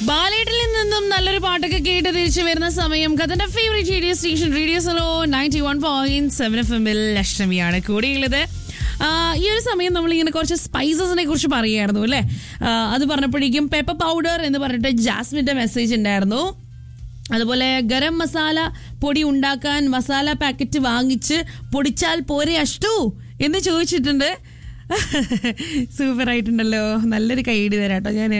ബാലേട്ടിൽ നിന്നും നല്ലൊരു പാട്ടൊക്കെ കേട്ട് തിരിച്ചു വരുന്ന സമയം കഥന്റെ favourite radio station radio Suno ninety one point seven F എമ്മിൽ ലക്ഷ്മിയാണ് കൂടെയുള്ളത് ആ, ഈ ഒരു സമയം നമ്മളിങ്ങനെ കുറച്ച് സ്പൈസസിനെ കുറിച്ച് പറയുമായിരുന്നു അല്ലേ ആ, അത് പറഞ്ഞപ്പോഴേക്കും പെപ്പർ പൗഡർ എന്ന് പറഞ്ഞിട്ട് ജാസ്മിന്റെ മെസ്സേജ് ഉണ്ടായിരുന്നു അതുപോലെ ഗരം മസാല പൊടി ഉണ്ടാക്കാൻ മസാല പാക്കറ്റ് വാങ്ങിച്ച് പൊടിച്ചാൽ പോരെ അഷ്ടു എന്ന് ചോദിച്ചിട്ടുണ്ട് സൂപ്പർ ആയിട്ടുണ്ടല്ലോ നല്ലൊരു കൈയിടി തരാം കേട്ടോ ഞാൻ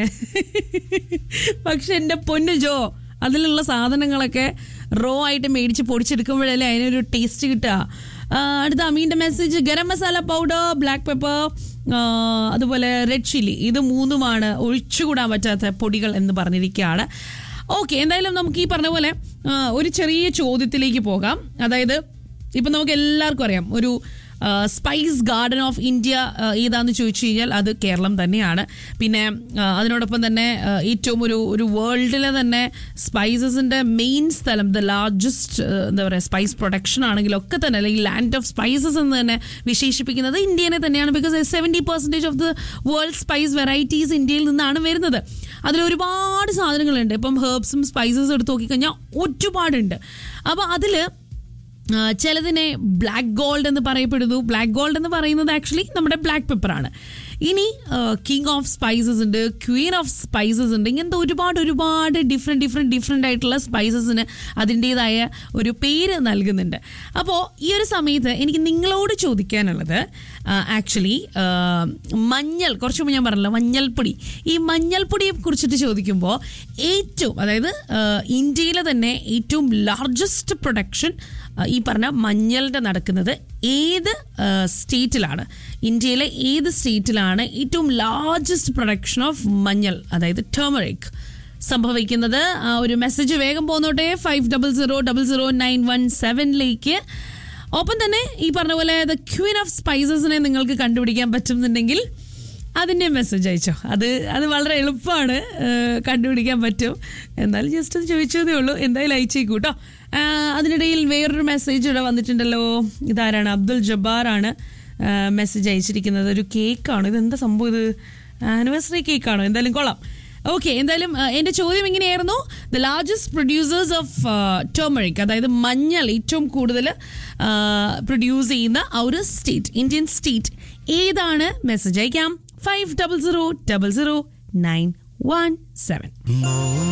പക്ഷെ എൻ്റെ പൊന്നു ജോ അതിലുള്ള സാധനങ്ങളൊക്കെ റോ ആയിട്ട് മേടിച്ച് പൊടിച്ചെടുക്കുമ്പോഴല്ലേ അതിനൊരു ടേസ്റ്റ് കിട്ടുക ആ, അടുത്ത അമീൻ്റെ message garam masala powder black pepper അതുപോലെ റെഡ് ചില്ലി ഇത് മൂന്നുമാണ് ഒഴിച്ചുകൂടാൻ പറ്റാത്ത പൊടികൾ എന്ന് പറഞ്ഞിരിക്കുകയാണ് ഓക്കെ എന്തായാലും നമുക്ക് ഈ പറഞ്ഞ പോലെ ആ, ഒരു ചെറിയ ചോദ്യത്തിലേക്ക് പോകാം അതായത് ഇപ്പം നമുക്ക് എല്ലാവർക്കും അറിയാം ഒരു സ്പൈസ് ഗാർഡൻ ഓഫ് ഇന്ത്യ ആ, ഏതാന്ന് ചോദിച്ചു കഴിഞ്ഞാൽ അത് കേരളം തന്നെയാണ് പിന്നെ ആ, അതിനോടൊപ്പം തന്നെ ആ, ഏറ്റവും ഒരു ഒരു വേൾഡിലെ തന്നെ സ്പൈസസിന്റെ മെയിൻ സ്ഥലം ദ ലാർജസ്റ്റ് എന്താ പറയുക സ്പൈസ് പ്രൊഡക്ഷൻ ആണെങ്കിലും ഒക്കെ തന്നെ അല്ലെങ്കിൽ ലാൻഡ് ഓഫ് സ്പൈസസ് എന്ന് തന്നെ വിശേഷിപ്പിക്കുന്നത് ഇന്ത്യനെ തന്നെയാണ് because seventy percentage of the world spice varieties ഇന്ത്യയിൽ നിന്നാണ് വരുന്നത് അതിൽ ഒരുപാട് സാധനങ്ങളുണ്ട് ഇപ്പം ഹെർബ്സും സ്പൈസസും എടുത്ത് നോക്കിക്കഴിഞ്ഞാൽ ഒരുപാടുണ്ട് അപ്പോൾ അതിൽ ആ, ചിലതിനെ ബ്ലാക്ക് ഗോൾഡ് എന്ന് പറയപ്പെടുന്നു ബ്ലാക്ക് ഗോൾഡ് എന്ന് പറയുന്നത് ആക്ച്വലി നമ്മുടെ ബ്ലാക്ക് പെപ്പറാണ് ഇനി കിങ് ഓഫ് സ്പൈസസ് ഉണ്ട് ക്വീൻ ഓഫ് സ്പൈസസ് ഉണ്ട് ഇങ്ങനത്തെ ഒരുപാട് ഒരുപാട് ഡിഫറെൻറ്റ് ഡിഫറെൻറ്റ് ഡിഫറെൻ്റ് ആയിട്ടുള്ള സ്പൈസസിന് അതിൻ്റേതായ ഒരു പേര് നൽകുന്നുണ്ട് അപ്പോൾ ഈ ഒരു സമയത്ത് എനിക്ക് നിങ്ങളോട് ചോദിക്കാനുള്ളത് ആക്ച്വലി മഞ്ഞൾ കുറച്ച് മുമ്പ് ഞാൻ പറഞ്ഞല്ലോ മഞ്ഞൾപ്പൊടി ഈ മഞ്ഞൾപ്പൊടിയെ കുറിച്ചിട്ട് ചോദിക്കുമ്പോൾ ഏറ്റവും അതായത് ആ, ഇന്ത്യയിലെ തന്നെ ഏറ്റവും ലാർജസ്റ്റ് പ്രൊഡക്ഷൻ ഈ പറഞ്ഞ മഞ്ഞളുടെ നടക്കുന്നത് ഏത് ആ, സ്റ്റേറ്റിലാണ് ഇന്ത്യയിലെ ഏത് സ്റ്റേറ്റിലാണ് ഏറ്റവും ലാർജസ്റ്റ് പ്രൊഡക്ഷൻ ഓഫ് മഞ്ഞൾ അതായത് ടേമറിക് സംഭവിക്കുന്നത് ആ ഒരു മെസ്സേജ് വേഗം പോന്നോട്ടെ five double zero double zero nine one സെവനിലേക്ക് ഒപ്പം തന്നെ ഈ പറഞ്ഞ പോലെ ദ ക്വീൻ ഓഫ് സ്പൈസസിനെ നിങ്ങൾക്ക് കണ്ടുപിടിക്കാൻ പറ്റുന്നുണ്ടെങ്കിൽ അതിൻ്റെ മെസ്സേജ് അയച്ചോ അത് അത് വളരെ എളുപ്പമാണ് ഏഹ് കണ്ടുപിടിക്കാൻ പറ്റും എന്നാലും ജസ്റ്റ് ഒന്ന് ചോദിച്ചതേ ഉള്ളൂ എന്തായാലും അയച്ചേക്കൂ കേട്ടോ അതിനിടയിൽ വേറൊരു മെസ്സേജ് ഇവിടെ വന്നിട്ടുണ്ടല്ലോ ഇതാരാണ് അബ്ദുൽ ജബ്ബാറാണ് മെസ്സേജ് അയച്ചിരിക്കുന്നത് ഒരു കേക്കാണ് ഇതെന്താ സംഭവം ഇത് ആനിവേഴ്സറി കേക്കാണോ എന്തായാലും കൊള്ളാം ഓക്കെ എന്തായാലും ആ, എന്റെ ചോദ്യം ഇങ്ങനെയായിരുന്നു the largest producers of turmeric അതായത് മഞ്ഞൾ ഏറ്റവും കൂടുതൽ പ്രൊഡ്യൂസ് ചെയ്യുന്ന ആ ഒരു സ്റ്റേറ്റ് ഇന്ത്യൻ സ്റ്റേറ്റ് ഏതാണ് മെസ്സേജ് അയക്കാം five double zero double zero nine one seven